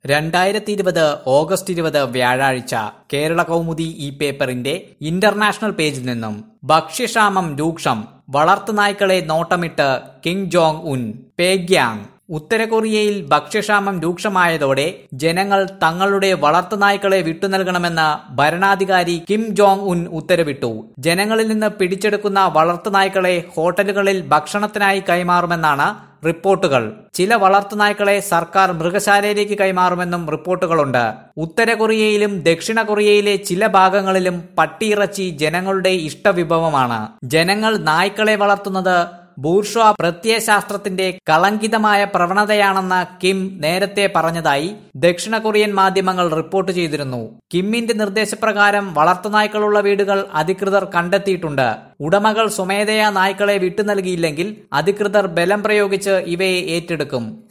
രണ്ടായിരത്തി ഇരുപത് ഓഗസ്റ്റ് ഇരുപത് വ്യാഴാഴ്ച കേരള കൗമുദി ഈ പേപ്പറിന്റെ ഇന്റർനാഷണൽ പേജിൽ നിന്നും ഭക്ഷ്യക്ഷാമം രൂക്ഷം വളർത്തുനായ്ക്കളെ നോട്ടമിട്ട് കിം ജോങ് ഉൻ പേഗ്യാങ് ഉത്തര കൊറിയയിൽ ഭക്ഷ്യക്ഷാമം രൂക്ഷമായതോടെ ജനങ്ങൾ തങ്ങളുടെ വളർത്തുനായ്ക്കളെ വിട്ടുനൽകണമെന്ന് ഭരണാധികാരി കിം ജോങ് ഉൻ ഉത്തരവിട്ടു ജനങ്ങളിൽ നിന്ന് പിടിച്ചെടുക്കുന്ന വളർത്തുനായ്ക്കളെ ഹോട്ടലുകളിൽ ഭക്ഷണത്തിനായി കൈമാറുമെന്നാണ് റിപ്പോർട്ടുകൾ ചില വളർത്തുനായ്ക്കളെ സർക്കാർ മൃഗശാലയിലേക്ക് കൈമാറുമെന്നും റിപ്പോർട്ടുകളുണ്ട് ഉത്തര കൊറിയയിലും ദക്ഷിണ കൊറിയയിലെ ചില ഭാഗങ്ങളിലും പട്ടിയിറച്ചി ജനങ്ങളുടെ ഇഷ്ടവിഭവമാണ് ജനങ്ങൾ നായ്ക്കളെ വളർത്തുന്നത് ബൂർഷ്വ പ്രത്യയശാസ്ത്രത്തിന്റെ കളങ്കിതമായ പ്രവണതയാണെന്ന് കിം നേരത്തെ പറഞ്ഞതായി ദക്ഷിണ കൊറിയൻ മാധ്യമങ്ങൾ റിപ്പോർട്ട് ചെയ്തിരുന്നു കിമ്മിന്റെ നിർദ്ദേശപ്രകാരം വളർത്തുനായ്ക്കളുള്ള വീടുകൾ അധികൃതർ കണ്ടെത്തിയിട്ടുണ്ട് ഉടമകൾ സ്വമേധയാ നായ്ക്കളെ വിട്ടു നൽകിയില്ലെങ്കിൽ അധികൃതർ ബലം പ്രയോഗിച്ച് ഇവയെ ഏറ്റെടുക്കും